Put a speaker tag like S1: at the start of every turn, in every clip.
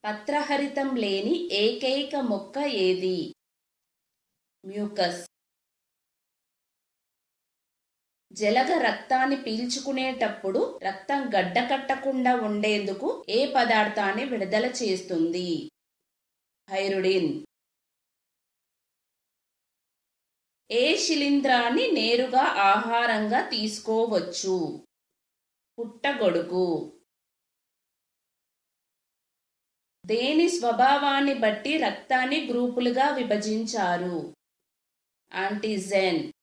S1: పత్రహరితం లేని ఏకైక మొక్క ఏది మ్యూకస్ జలగ రక్తాన్ని పీల్చుకునేటప్పుడు రక్తం గడ్డకట్టకుండా ఉండేందుకు ఏ పదార్థాన్ని విడుదల చేస్తుంది హైరుడిన్ ఏ శిలీంధ్రాన్ని నేరుగా ఆహారంగా తీసుకోవచ్చు పుట్టగొడుగు దేని స్వభావాన్ని బట్టి రక్తాన్ని గ్రూపులుగా విభజించారు యాంటీజెన్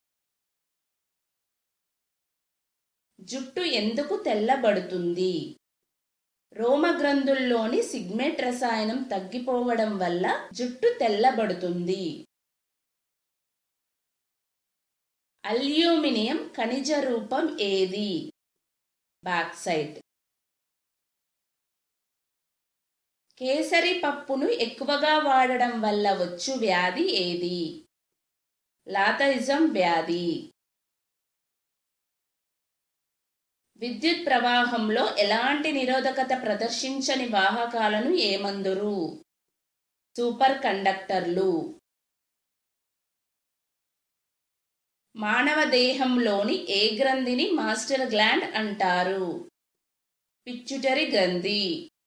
S1: జుట్టు ఎందుకు తెల్లబడుతుంది రోమగ్రంథుల్లోని సిగ్మేట్ రసాయనం తగ్గిపోవడం వల్ల జుట్టు తెల్లబడుతుంది అల్యూమినియం ఖనిజ రూపం ఏది బాక్సైట్ కేసరి పప్పును ఎక్కువగా వాడడం వల్ల వచ్చు వ్యాధి ఏది లాథయిజం వ్యాధి విద్యుత్ ప్రవాహంలో ఎలాంటి నిరోధకత ప్రదర్శించని వాహకాలను ఏమందురు సూపర్ కండక్టర్లు మానవ దేహంలోని ఏ గ్రంథిని మాస్టర్ గ్లాండ్ అంటారు పిచ్యుటరి గ్రంథి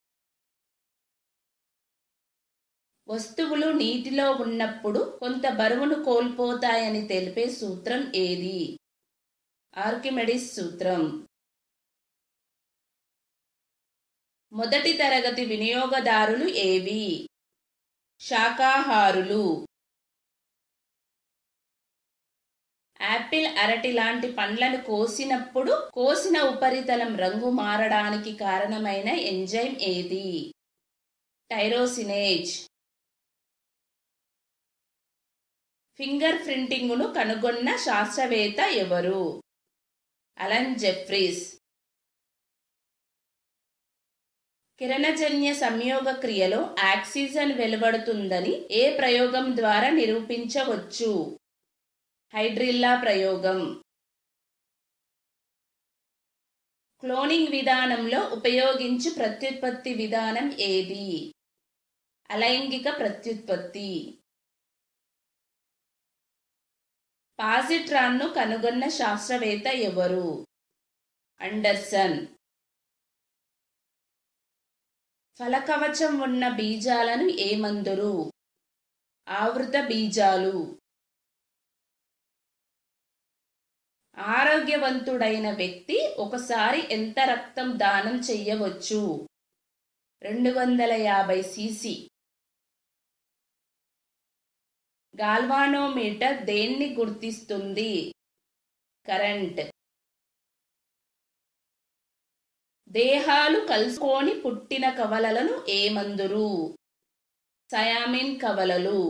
S1: వస్తువులు నీటిలో ఉన్నప్పుడు కొంత బరువును కోల్పోతాయని తెలిపే సూత్రం ఏది ఆర్కిమెడిస్ సూత్రం మొదటి తరగతి వినియోగదారులు ఏవి శాకాహారులు యాపిల్ అరటి లాంటి పండ్లను కోసినప్పుడు కోసిన ఉపరితలం రంగు మారడానికి కారణమైన ఎంజైమ్ ఏది టైరోసినేజ్ ఫింగర్ ప్రింటింగును కనుగొన్న శాస్త్రవేత్త ఎవరు అలన్ జెఫ్రీస్ కిరణజన్య సంయోగ క్రియలో ఆక్సిజన్ వెలువడుతుందని ఏ ప్రయోగం ద్వారా నిరూపించవచ్చు హైడ్రిల్లా ప్రయోగం క్లోనింగ్ విధానంలో ఉపయోగించు ప్రత్యుత్పత్తి విధానం ఏది అలైంగిక ప్రత్యుత్పత్తి పాజిట్రాన్ను కనుగొన్న శాస్త్రవేత్త ఎవరు అండర్సన్ ఫలకవచం ఉన్న బీజాలను ఏమందురు ఆవృత బీజాలు ఆరోగ్యవంతుడైన వ్యక్తి ఒకసారి ఎంత రక్తం దానం చెయ్యవచ్చు రెండు వందల యాభై సీసీ గాల్వానోమీటర్ దేన్ని గుర్తిస్తుంది కరెంట్ దేహాలు కలుసుకొని పుట్టిన కవలలను ఏమందురు సయామిన్ కవలలు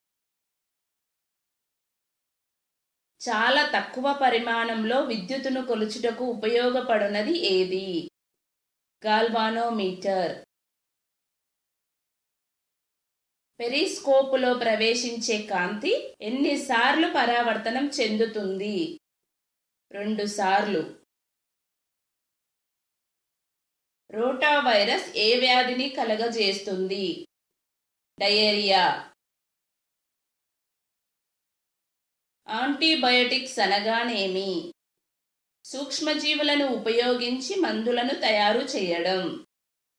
S1: చాలా తక్కువ పరిమాణంలో విద్యుత్తును కొలుచుటకు ఉపయోగపడునది ఏది గాల్వానోమీటర్ పెరిస్కోపులో ప్రవేశించే కాంతి ఎన్నిసార్లు పరావర్తనం చెందుతుంది రెండు సార్లు రోటా వైరస్ ఏ వ్యాధిని కలగజేస్తుంది డయేరియా యాంటీబయోటిక్స్ అనగానేమి సూక్ష్మజీవులను ఉపయోగించి మందులను తయారు చేయడం